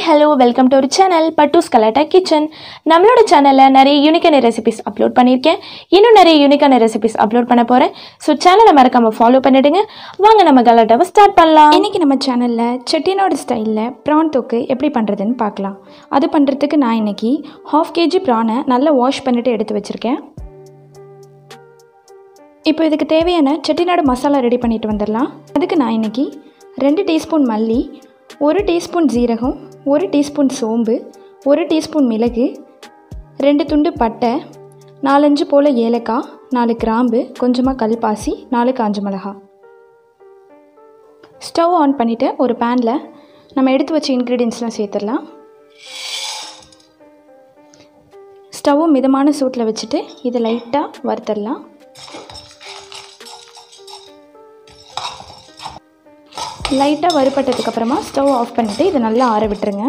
hello welcome to ஒரு channel Pattu's Galatta kitchen நம்மளோட சேனலில் நிறைய யூனிக்கான ரெசிபிஸ் அப்லோட் பண்ணியிருக்கேன் இன்னும் நிறைய யூனிக்கான ரெசிபிஸ் அப்லோட் பண்ண போகிறேன் ஸோ சேனலை மறக்காமல் ஃபாலோ பண்ணிடுங்க வாங்க நம்ம கலாட்டாவை ஸ்டார்ட் பண்ணலாம் இன்றைக்கி நம்ம சேனலில் செட்டிநாடு ஸ்டைலில் ப்ரான் தொக்கு எப்படி பண்ணுறதுன்னு பார்க்கலாம் அது பண்ணுறதுக்கு நான் இன்றைக்கி ஹாஃப் கேஜி ப்ரானை நல்லா வாஷ் பண்ணிவிட்டு எடுத்து வச்சுருக்கேன் இப்போ இதுக்கு தேவையான செட்டிநாடு மசாலா ரெடி பண்ணிட்டு வந்துடலாம் அதுக்கு நான் இன்றைக்கி ரெண்டு டீஸ்பூன் மல்லி ஒரு டீஸ்பூன் ஜீரகம் ஒரு டீஸ்பூன் சோம்பு ஒரு டீஸ்பூன் மிளகு ரெண்டு துண்டு பட்டை நாலஞ்சு போல் ஏலக்காய் நாலு கிராம்பு கொஞ்சமாக கல்பாசி நாலு காஞ்ச மிளகாய் ஸ்டவ் ஆன் பண்ணிவிட்டு ஒரு பேனில் நம்ம எடுத்து வச்ச இன்க்ரீடியன்ஸ்லாம் சேர்த்துடலாம் ஸ்டவ்வை மிதமான சூட்டில் வச்சுட்டு இதை லைட்டாக வறுத்தரலாம் லைட்டாக வறுபட்டதுக்கப்புறமா ஸ்டவ் ஆஃப் பண்ணிவிட்டு இதை நல்லா ஆற விட்டுருங்க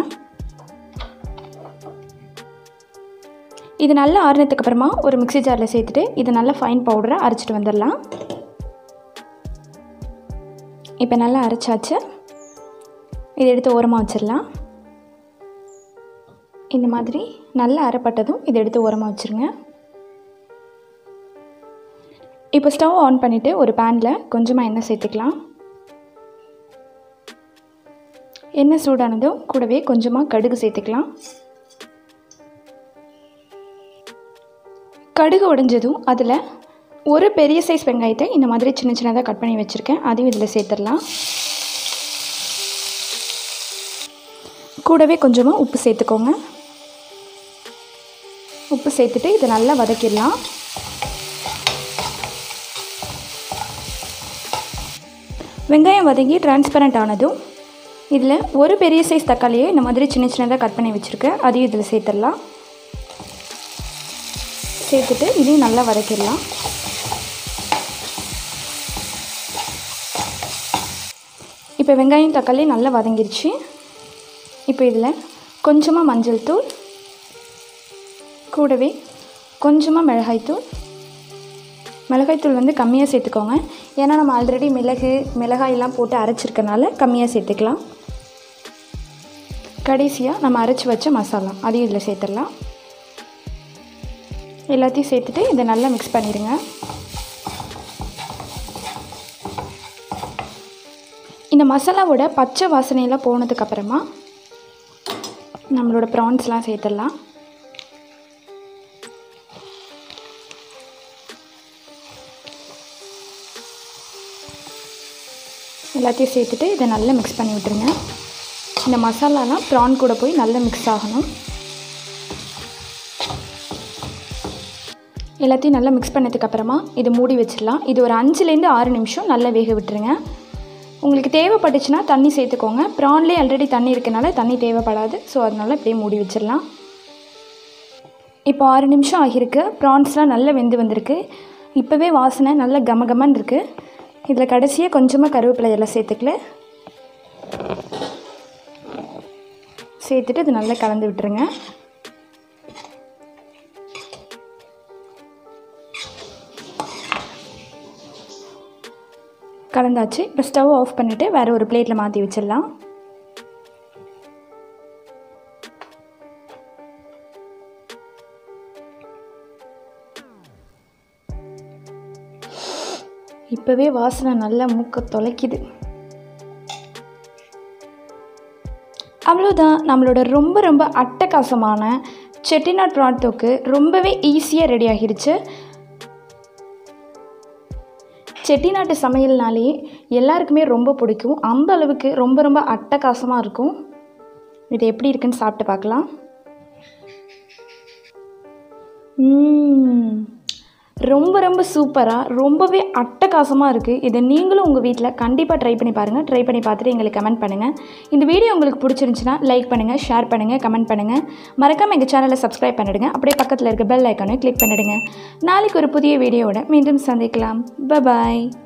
இது நல்லா ஆறினதுக்கப்புறமா ஒரு மிக்ஸி ஜாரில் சேர்த்துட்டு இதை நல்லா ஃபைன் பவுடரை அரைச்சிட்டு வந்துடலாம் இப்போ நல்லா அரைச்சாச்சு இதை எடுத்து ஓரமாக வச்சிடலாம் இந்த மாதிரி நல்லா அரைப்பட்டதும் இதை எடுத்து ஓரமாக வச்சுருங்க இப்போ ஸ்டவ் ஆன் பண்ணிவிட்டு ஒரு பேனில் கொஞ்சமாக எண்ணெய் சேர்த்துக்கலாம் எண்ணெய் சூடானதும் கூடவே கொஞ்சமாக கடுகு சேர்த்துக்கலாம் கடுகு உடைஞ்சதும் அதில் ஒரு பெரிய சைஸ் வெங்காயத்தை இந்த மாதிரி சின்ன சின்னதாக கட் பண்ணி வச்சுருக்கேன் அதையும் இதில் சேர்த்துடலாம் கூடவே கொஞ்சமாக உப்பு சேர்த்துக்கோங்க உப்பு சேர்த்துட்டு இதை நல்லா வதக்கிடலாம் வெங்காயம் வதங்கி டிரான்ஸ்பரண்ட் ஆனதும் இதில் ஒரு பெரிய சைஸ் தக்காளியை இந்த மாதிரி சின்ன சின்னதாக கட் பண்ணி வச்சுருக்கேன் அதையும் இதில் சேர்த்துடலாம் சேர்த்துட்டு இதையும் நல்லா வதக்கிடலாம் இப்போ வெங்காயம் தக்காளி நல்லா வதங்கிருச்சு இப்போ இதில் கொஞ்சமாக மஞ்சள் தூள் கூடவே கொஞ்சமாக மிளகாய்த்தூள் மிளகாய்த்தூள் வந்து கம்மியாக சேர்த்துக்கோங்க ஏன்னா நம்ம ஆல்ரெடி மிளகு மிளகாயெல்லாம் போட்டு அரைச்சிருக்கனால கம்மியாக சேர்த்துக்கலாம் கடைசியாக நம்ம அரைச்சி வச்ச மசாலா அதையும் இதில் சேர்த்துடலாம் எல்லாத்தையும் சேர்த்துட்டு இதை நல்லா மிக்ஸ் பண்ணிடுங்க இந்த மசாலாவோட பச்சை வாசனையெல்லாம் போனதுக்கப்புறமா நம்மளோட ப்ரான்ஸ்லாம் சேர்த்துடலாம் எல்லாத்தையும் சேர்த்துட்டு இதை நல்லா மிக்ஸ் பண்ணி விட்டுருங்க இந்த மசாலாலாம் ப்ரான் கூட போய் நல்லா மிக்ஸ் ஆகணும் எல்லாத்தையும் நல்லா மிக்ஸ் பண்ணதுக்கப்புறமா இது மூடி வச்சிடலாம் இது ஒரு அஞ்சுலேருந்து ஆறு நிமிஷம் நல்லா வேக விட்டுருங்க உங்களுக்கு தேவைப்பட்டுச்சுன்னா தண்ணி சேர்த்துக்கோங்க ப்ரான்லேயே ஆல்ரெடி தண்ணி இருக்கனால தண்ணி தேவைப்படாது ஸோ அதனால் இப்படியே மூடி வச்சிடலாம் இப்போ ஆறு நிமிஷம் ஆகியிருக்கு ப்ரான்ஸ்லாம் நல்லா வெந்து வந்திருக்கு இப்போவே வாசனை நல்லா கமகமன்னு இருக்குது இதில் கடைசியாக கொஞ்சமாக கருவேப்பிலை எல்லாம் சேர்த்துக்கல சேர்த்துட்டு இது நல்லா கலந்து விட்டுருங்க கலந்தாச்சு இப்போ ஸ்டவ் ஆஃப் பண்ணிவிட்டு வேறு ஒரு பிளேட்டில் மாற்றி வச்சிடலாம் இப்போவே வாசனை நல்லா மூக்க தொலைக்குது அவ்வளோதான் நம்மளோட ரொம்ப ரொம்ப அட்டகாசமான செட்டிநாட் ப்ராட் தொக்கு ரொம்பவே ஈஸியாக ரெடி ஆகிருச்சு செட்டிநாட்டு சமையல்னாலே எல்லாருக்குமே ரொம்ப பிடிக்கும் அந்த அளவுக்கு ரொம்ப ரொம்ப அட்டகாசமாக இருக்கும் இது எப்படி இருக்குன்னு சாப்பிட்டு பார்க்கலாம் ரொம்ப ரொம்ப சூப்பராக ரொம்பவே அட்டகாசமாக இருக்குது இதை நீங்களும் உங்கள் வீட்டில் கண்டிப்பாக ட்ரை பண்ணி பாருங்கள் ட்ரை பண்ணி பார்த்துட்டு எங்களுக்கு கமெண்ட் பண்ணுங்கள் இந்த வீடியோ உங்களுக்கு பிடிச்சிருந்துச்சுன்னா லைக் பண்ணுங்கள் ஷேர் பண்ணுங்கள் கமெண்ட் பண்ணுங்கள் மறக்காமல் எங்கள் சேனலை சப்ஸ்கிரைப் பண்ணிடுங்க அப்படியே பக்கத்தில் இருக்க பெல் ஐக்கானையும் கிளிக் பண்ணிடுங்க நாளைக்கு ஒரு புதிய வீடியோவோட மீண்டும் சந்திக்கலாம் பாய்